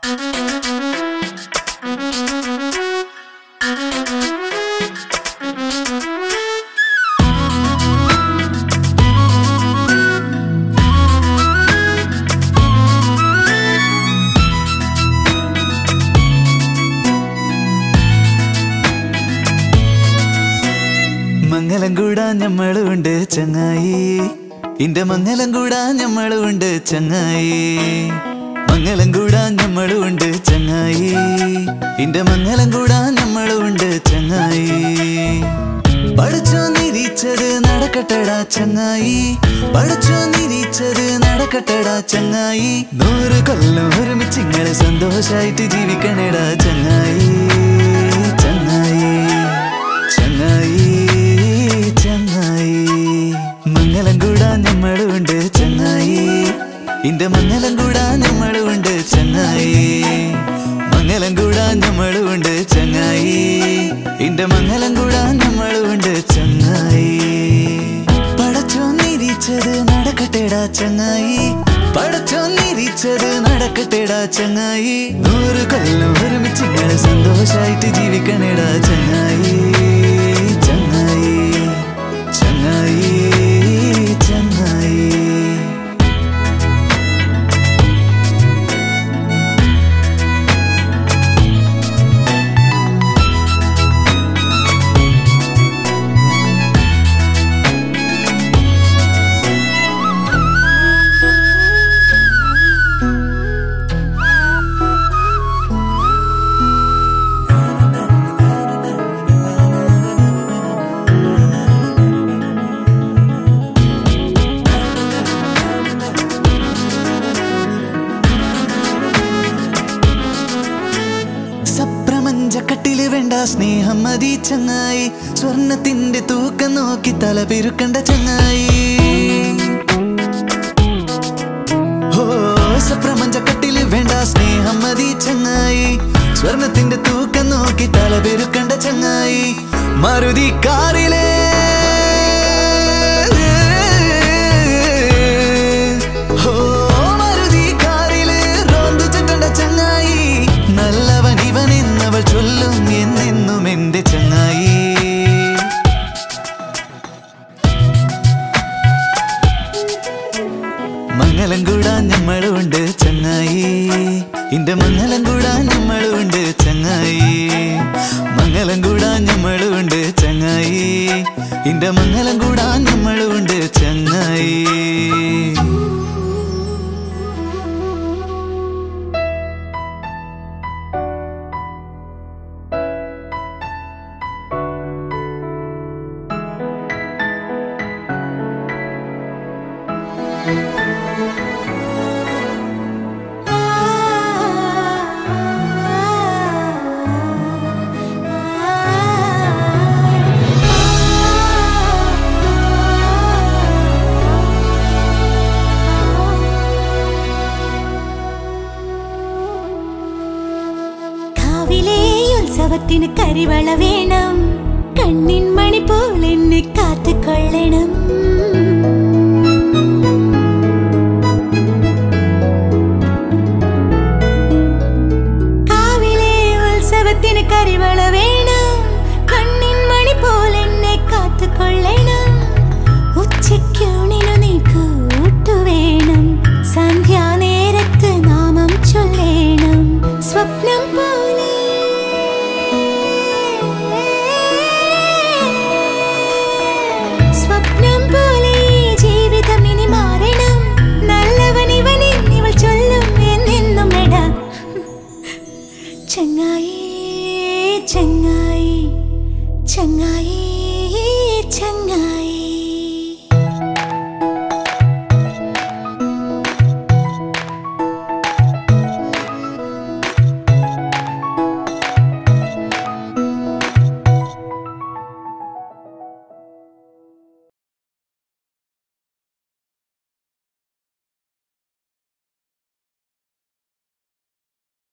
മംഗലം കൂടാൻ ഞമ്മളുണ്ട് ചങ്ങായി ഇന്റെ മംഗലം കൂടാൻ ഞമ്മളുണ്ട് ചങ്ങായി മംഗലം കൂടാൻ ഞമ്മളുണ്ട് ചങ്ങായി ഇന്റെ മംഗലം കൂടാൻ ഞമ്മളുണ്ട് ചങ്ങായി പഠിച്ചോ നിരീച്ചത് നടക്കട്ടടാ ചങ്ങായി പഠിച്ചോ നിരീച്ചത് നടക്കട്ടടാ ചങ്ങായി നൂറ് കൊല്ലം ഒരുമിച്ച് ഇങ്ങള് സന്തോഷായിട്ട് ജീവിക്കണേടാ ചങ്ങായി ചങ്ങായി ചങ്ങായി ചങ്ങായി മംഗലം കൂടാൻ നമ്മളുണ്ട് ചങ്ങായി ഇന്റെ മംഗലം കൂടാൻ നമ്മളുണ്ട് ചങ്ങായി മംഗലം കൂടാൻ നമ്മളുണ്ട് ചങ്ങായി ഇന്റെ മംഗലം കൂടാൻ നമ്മളുണ്ട് ചങ്ങായി പടച്ചോ നിരീച്ചത് നടക്കട്ടെടാ ചങ്ങായി പടച്ചോ നിരീച്ചത് നടക്കട്ടെടാ ചങ്ങായി നൂറ് കൊല്ലം ഒരുമിച്ച് ഇങ്ങനെ സന്തോഷായിട്ട് ജീവിക്കണേടാ ചങ്ങായി ചങ്ങായി ചങ്ങായി ചങ്ങായി സപ്രമഞ്ചക്കട്ടില് വേണ്ട സ്നേഹം മതി ചങ്ങായി സ്വർണത്തിന്റെ തൂക്കം നോക്കി തല പെരുക്കണ്ട ചങ്ങായി ഓ സപ്രമഞ്ചക്കട്ടില് വേണ്ട സ്നേഹം മതി ചങ്ങായി സ്വർണത്തിന്റെ തൂക്കം നോക്കി തല പെരുക്കണ്ട ചങ്ങായി മരുതി കാറിലേ ഓ മരുതി കാറില് റോന്ത് ചുറ്റണ്ട ചങ്ങായി നല്ലവൻ ഇവൻ എന്നവൾ ചൊല്ലും എന്നെന്നും എന്റെ ചങ്ങായി മംഗലം കൂടാൻ നമ്മളുണ്ട് ചങ്ങായി ഇന്റെ മംഗലം കൂടാൻ നമ്മളുണ്ട് ചങ്ങായി മംഗലം കൂടാൻ നമ്മളുണ്ട് ചങ്ങായി ഇന്റെ മംഗലം കൂടാൻ നമ്മളുണ്ട് ചങ്ങായി കാവിലെ ഉത്സവത്തിന് കരിവള വേണം കണ്ണിൻ മണി പോൽ എന്നെ കാത്തുകൊള്ളണം കാവിലെ ഉത്സവത്തിന് കരിവള വേണം കണ്ണിൻ മണി പോൽ എന്നെ കാത്തുകൊള്ളണം ഉച്ചയ്ക്കൂണിനു നീ കൂട്ടു വേണം സന്ധ്യാനേരത്ത് നാമം ചൊല്ലേണം സ്വപ്നം പോലെ സ്വപ്നം പോലെ ഈ ജീവിതം ഇനി മാറണം നല്ലവൻ ഇവൻ എന്നിവൾ ചൊല്ലും എന്നെന്നും എടാ ചങ്ങായി ചങ്ങായി ചങ്ങായി